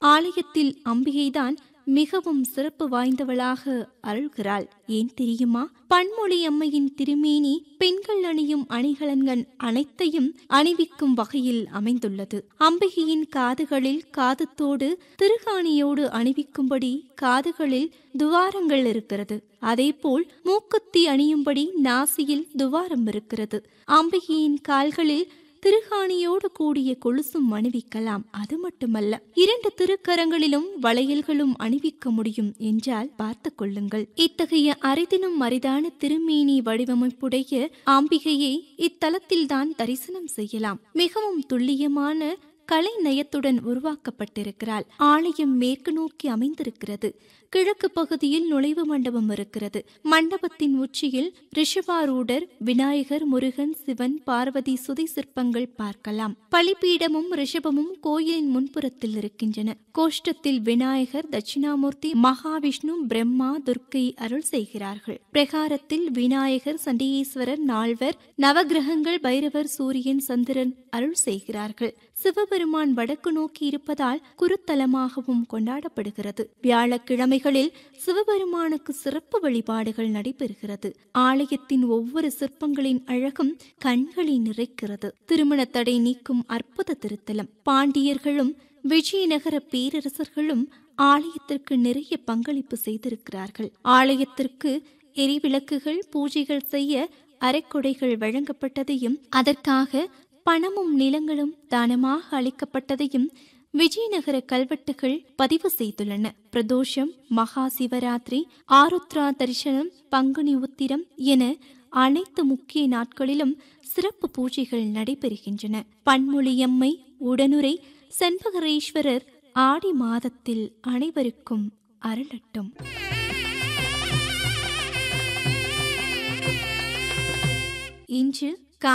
ஆலயத்தில் அம்பிகைதான் மிகவும் சிறப்பு வாய்ந்தவளாக அருள்கிறாள் ஏன் தெரியுமா பன்மொழி அம்மையின் திருமேனி பெண்கள் அணியும் அணிகலன்கள் அனைத்தையும் அணிவிக்கும் வகையில் அமைந்துள்ளது அம்பிகையின் காதுகளில் காதுத்தோடு திருகாணியோடு அணிவிக்கும்படி காதுகளில் துவாரங்கள் இருக்கிறது அதேபோல் மூக்குத்தி அணியும்படி நாசியில் துவாரம் இருக்கிறது அம்பிகையின் கால்களில் திருகாணியோடு கூடிய கொலுசும் அணிவிக்கலாம் அது மட்டுமல்ல இரண்டு திருக்கரங்களிலும் வளையல்களும் அணிவிக்க முடியும் என்றால் பார்த்து கொள்ளுங்கள் இத்தகைய அரிதினும் அரிதான திருமேனி வடிவமைப்புடைய அம்பிகையை இத்தலத்தில்தான் தரிசனம் செய்யலாம் மிகவும் துல்லியமான கலை நயத்துடன் உருவாக்கப்பட்டிருக்கிறாள் ஆலயம் மேற்கு நோக்கி அமைந்திருக்கிறது கிழக்கு பகுதியில் நுழைவு மண்டபம் இருக்கிறது மண்டபத்தின் உச்சியில் ரிஷபாரூடர் விநாயகர் முருகன் சிவன் பார்வதி சுதை சிற்பங்கள் பார்க்கலாம் பலிபீடமும் ரிஷபமும் கோயிலின் முன்புறத்தில் இருக்கின்றன கோஷ்டத்தில் விநாயகர் தட்சிணாமூர்த்தி மகாவிஷ்ணு பிரம்மா துர்க்கை அருள் செய்கிறார்கள் பிரகாரத்தில் விநாயகர் சண்டிகேஸ்வரர் நால்வர் நவகிரகங்கள் பைரவர் சூரியன் சந்திரன் அருள் செய்கிறார்கள் சிவபெருமான் வடக்கு நோக்கி இருப்பதால் குருத்தலமாகவும் கொண்டாடப்படுகிறது வியாழக்கிழமைகளில் சிவபெருமானுக்கு சிறப்பு வழிபாடுகள் நடைபெறுகிறது ஆலயத்தின் ஒவ்வொரு சிற்பங்களின் அழகும் கண்களை நிறைக்கிறது திருமண தடை நீக்கும் அற்புத திருத்தலம் பாண்டியர்களும் விஜயநகர பேரரசர்களும் ஆலயத்திற்கு நிறைய பங்களிப்பு செய்திருக்கிறார்கள் ஆலயத்திற்கு எரிவிளக்குகள் பூஜைகள் செய்ய அரைக்கொடைகள் வழங்கப்பட்டதையும் அதற்காக பணமும் நிலங்களும் தானமாக அளிக்கப்பட்டதையும் விஜயநகர கல்வெட்டுகள் பதிவு செய்துள்ளன பிரதோஷம் மகா சிவராத்திரி ஆருத்ரா தரிசனம் பங்குனி உத்திரம் என அனைத்து முக்கிய நாட்களிலும் சிறப்பு பூஜைகள் நடைபெறுகின்றன பன்மொழியம்மை உடனுரை செண்பகரேஸ்வரர் ஆடி மாதத்தில் அனைவருக்கும் அருளட்டும் இன்று